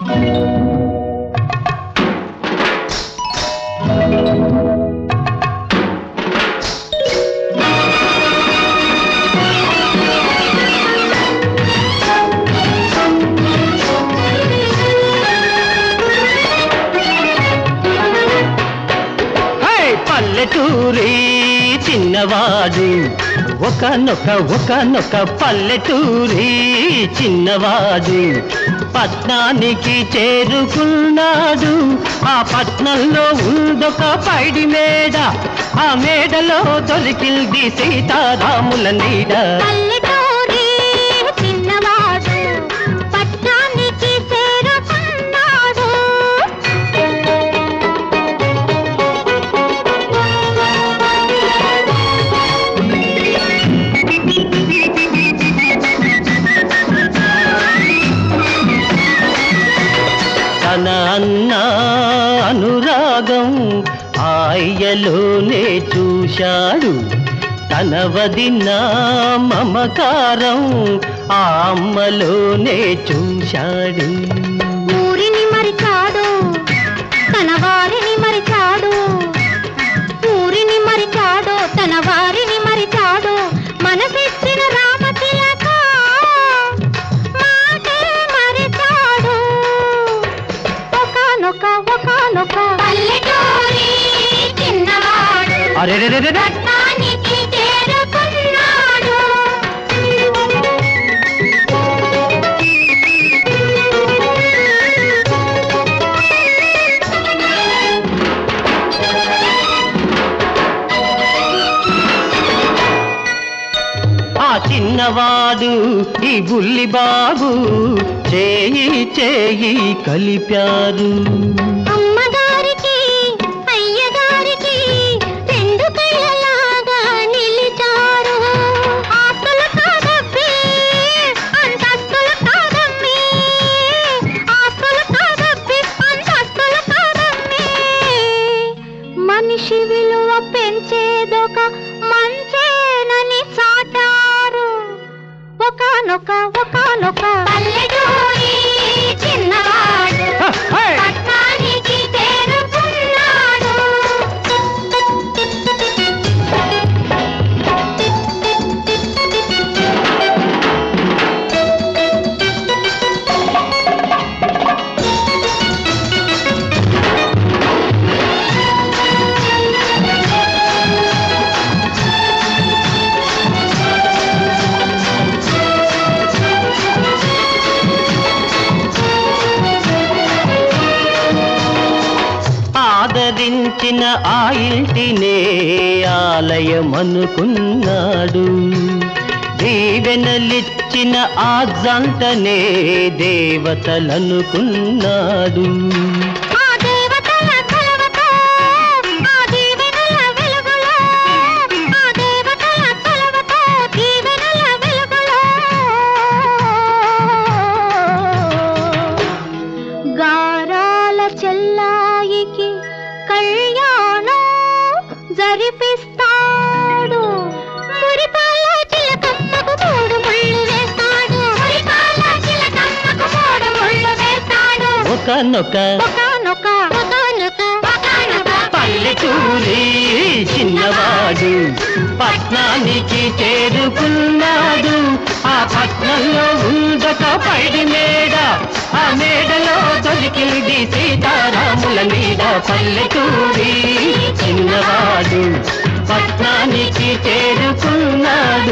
హే! పల్లెటూరి చిన్నవాడు ఒకనొక ఒకనొక పల్లెటూరి చిన్నవాడు పట్నానికి చేరుకున్నాడు ఆ పట్నంలో ఉందొక పైడి మేడ ఆ మేడలో దొరికింది సీతారాముల నీడ పల్లెటూరి చిన్నవాడు పట్నానికి చేరుకున్నాడు తన అన్న అనురాగం ఆయలోనే చూశాడు తన వదిన మమకారం ఆ అమ్మలోనే చూశాడు ఊరిని మరిచాడు తన వారిని మరిచాడు ఊరిని మరిచాడు తన వారిని మరిచాడు మనసిచ్చిన రామతిలక మాటే మరిచాడు ఒకనొక ఒకనొక పల్లెటూరి చిన్నవాడు అరే పట్నానికి చేరుకున్నాడు ఆ చిన్నవాడు ఈ బుల్లి బాబు చేయి చేయి కలిపారు అమ్మగారికి అయ్యగారికి రెండు కళ్ళలాగా నిలిచారు ఆస్తులు కాదబ్బి అంతస్తులు కాదమ్మి ఆస్తులు కాదబ్బి అంతస్తులు కాదమ్మి మనిషి విలువ పెంచేదొక మంచేనని చాటారు ఒకనొక ఒకనొక పల్లెటూరి చిన్నవాడు హ, హే! పట్నానికి చేరుకున్నాడు ఆదరించిన ఆ ఇంటినే ఆలయమనుకున్నాడు దీవెనలిచ్చిన ఆ జంటనే దేవతలనుకున్నాడు ఆ దేవతల కలవతో ఆ దీవెనల వెలుగులో ఆ దేవతల కలవతో దీవెనల వెలుగులో గారాల చెల్లాయికి కళ్యాణం జరిపిస్తాడు మురిపాల చిలకమ్మకు మూడు ముళ్ళు వేస్తాడు మురిపాల చిలకమ్మకు మూడు ముళ్ళు వేస్తాడు ఒకనొక ఒకనొక ఒకనొక ఒకనొక పల్లెటూరి చిన్నవాడు పట్నానికి చేరుకున్నాడు ఆ పట్నంలో ఉందొక పైడి మేడ ఆ మేడలో దొరికింది సీతారాముల నీడ పల్లెటూరి చిన్నవాడు పట్నానికి చేరుకున్నాడు